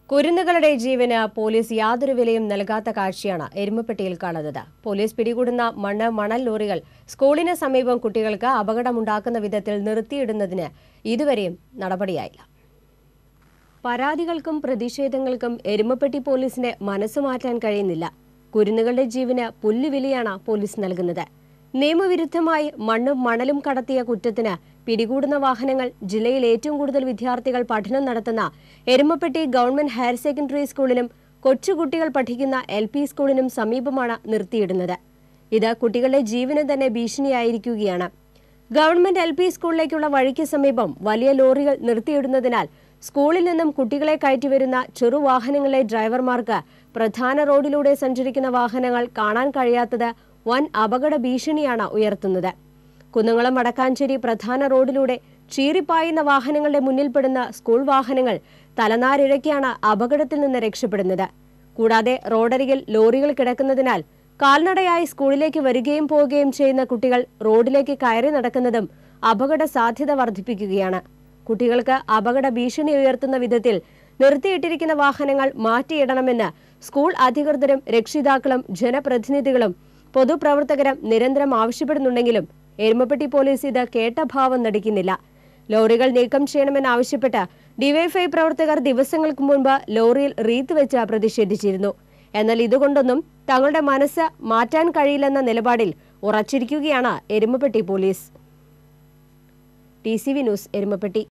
കുരുന്നുകളുടെ ജീവന് പോലീസ് യാതൊരു വിലയും നൽകാത്ത കാഴ്ചയാണ് എരുമപ്പെട്ടിയിൽ കാണുന്നത് പോലീസ് പിടികൂടുന്ന മണ്ണ് മണൽ ലോറികൾ സ്കൂളിന് സമീപം കുട്ടികൾക്ക് അപകടമുണ്ടാക്കുന്ന വിധത്തിൽ നിർത്തിയിടുന്നതിന് ഇതുവരെയും നടപടിയായില്ല പരാതികൾക്കും പ്രതിഷേധങ്ങൾക്കും എരുമപ്പെട്ടി പോലീസിന് മനസ്സ് മാറ്റാൻ കഴിയുന്നില്ല കുരുന്നുകളുടെ ജീവന് പുല്ലുവിലയാണ് പോലീസ് നൽകുന്നത് നിയമവിരുദ്ധമായി മണ്ണും മണലും കടത്തിയ കുറ്റത്തിന് പിടികൂടുന്ന വാഹനങ്ങൾ ജില്ലയിൽ ഏറ്റവും കൂടുതൽ വിദ്യാർത്ഥികൾ പഠനം നടത്തുന്ന എരുമപ്പെട്ടി ഗവൺമെന്റ് ഹയർ സെക്കൻഡറി സ്കൂളിനും കൊച്ചുകുട്ടികൾ പഠിക്കുന്ന എൽ പി സ്കൂളിനും സമീപമാണ് നിർത്തിയിടുന്നത് ഇത് കുട്ടികളുടെ ജീവന് തന്നെ ഭീഷണിയായിരിക്കുകയാണ് ഗവൺമെന്റ് എൽ പി സ്കൂളിലേക്കുള്ള വഴിക്ക് സമീപം വലിയ ലോറികൾ നിർത്തിയിടുന്നതിനാൽ സ്കൂളിൽ നിന്നും കുട്ടികളെ കയറ്റിവരുന്ന ചെറുവാഹനങ്ങളിലെ ഡ്രൈവർമാർക്ക് പ്രധാന റോഡിലൂടെ സഞ്ചരിക്കുന്ന വാഹനങ്ങൾ കാണാൻ കഴിയാത്തത് വൻ അപകട ഭീഷണിയാണ് ഉയർത്തുന്നത് കുന്നംകുളം വടക്കാഞ്ചേരി പ്രധാന റോഡിലൂടെ ചീറിപ്പായുന്ന വാഹനങ്ങളുടെ മുന്നിൽപ്പെടുന്ന സ്കൂൾ വാഹനങ്ങൾ തലനാരിഴയ്ക്കാണ് അപകടത്തിൽ നിന്ന് രക്ഷപ്പെടുന്നത് കൂടാതെ റോഡരികിൽ ലോറികൾ കിടക്കുന്നതിനാൽ കാൽനടയായി സ്കൂളിലേക്ക് വരികയും പോവുകയും ചെയ്യുന്ന കുട്ടികൾ റോഡിലേക്ക് കയറി നടക്കുന്നതും അപകട സാധ്യത വർദ്ധിപ്പിക്കുകയാണ് കുട്ടികൾക്ക് അപകട ഭീഷണി ഉയർത്തുന്ന വിധത്തിൽ നിർത്തിയിട്ടിരിക്കുന്ന വാഹനങ്ങൾ മാറ്റിയിടണമെന്ന് സ്കൂൾ അധികൃതരും രക്ഷിതാക്കളും ജനപ്രതിനിധികളും പൊതുപ്രവർത്തകരും നിരന്തരം ആവശ്യപ്പെടുന്നുണ്ടെങ്കിലും എരുമപ്പെട്ടി പോലീസ് ഇത് കേട്ട ഭാവം നടിക്കുന്നില്ല ലോറികൾ നീക്കം ചെയ്യണമെന്നാവശ്യപ്പെട്ട് ഡിവൈഫൈ പ്രവർത്തകർ ദിവസങ്ങൾക്ക് മുൻപ് ലോറിയിൽ റീത്ത് വെച്ച് പ്രതിഷേധിച്ചിരുന്നു എന്നാൽ ഇതുകൊണ്ടൊന്നും തങ്ങളുടെ മനസ്സ് മാറ്റാൻ കഴിയില്ലെന്ന നിലപാടിൽ ഉറച്ചിരിക്കുകയാണ് Erumapetty police T C V news Erumapetty